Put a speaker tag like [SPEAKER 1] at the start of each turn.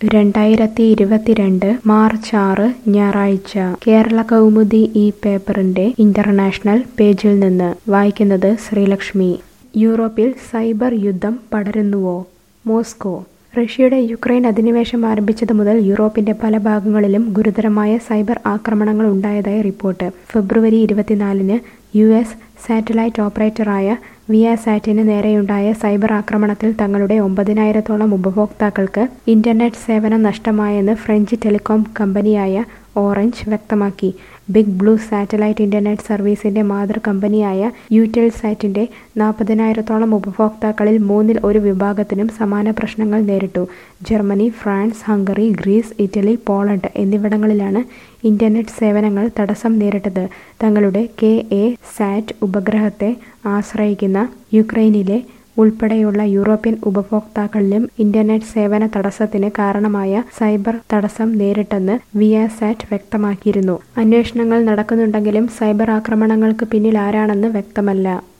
[SPEAKER 1] രണ്ടായിരത്തി ഇരുപത്തിരണ്ട് മാർച്ച് ആറ് ഞായറാഴ്ച കേരള കൗമുദി ഈ പേപ്പറിന്റെ ഇന്റർനാഷണൽ പേജിൽ നിന്ന് വായിക്കുന്നത് ശ്രീലക്ഷ്മി യൂറോപ്പിൽ സൈബർ യുദ്ധം പടരുന്നുവോ മോസ്കോ റഷ്യയുടെ യുക്രൈൻ അധിനിവേശം ആരംഭിച്ചതു മുതൽ യൂറോപ്പിന്റെ പല ഭാഗങ്ങളിലും ഗുരുതരമായ സൈബർ ആക്രമണങ്ങൾ ഉണ്ടായതായി റിപ്പോർട്ട് ഫെബ്രുവരി ഇരുപത്തിനാലിന് യു എസ് സാറ്റലൈറ്റ് ഓപ്പറേറ്ററായ വിയാസാറ്റിന് നേരെയുണ്ടായ സൈബർ ആക്രമണത്തിൽ തങ്ങളുടെ ഒമ്പതിനായിരത്തോളം ഉപഭോക്താക്കൾക്ക് ഇന്റർനെറ്റ് സേവനം നഷ്ടമായെന്ന് ഫ്രഞ്ച് ടെലികോം കമ്പനിയായ ഓറഞ്ച് വ്യക്തമാക്കി ബിഗ് ബ്ലൂ സാറ്റലൈറ്റ് ഇന്റർനെറ്റ് സർവീസിന്റെ മാതൃ കമ്പനിയായ യൂടെൽസാറ്റിന്റെ നാൽപ്പതിനായിരത്തോളം ഉപഭോക്താക്കളിൽ മൂന്നിൽ ഒരു വിഭാഗത്തിനും സമാന പ്രശ്നങ്ങൾ നേരിട്ടു Germany France Hungary Greece Italy Poland എന്നിവിടങ്ങളിലാണ് ഇന്റർനെറ്റ് സേവനങ്ങൾ തടസ്സം നേരിട്ടത് തങ്ങളുടെ കെ എ സാറ്റ് ഉപഗ്രഹത്തെ ആശ്രയിക്കുന്ന യുക്രൈനിലെ ഉൾപ്പെടെയുള്ള യൂറോപ്യൻ ഉപഭോക്താക്കളിലും ഇന്റർനെറ്റ് സേവന തടസ്സത്തിന് കാരണമായ സൈബർ തടസ്സം നേരിട്ടെന്ന് വിയാസാറ്റ് വ്യക്തമാക്കിയിരുന്നു അന്വേഷണങ്ങൾ നടക്കുന്നുണ്ടെങ്കിലും സൈബർ ആക്രമണങ്ങൾക്ക് പിന്നിൽ ആരാണെന്ന് വ്യക്തമല്ല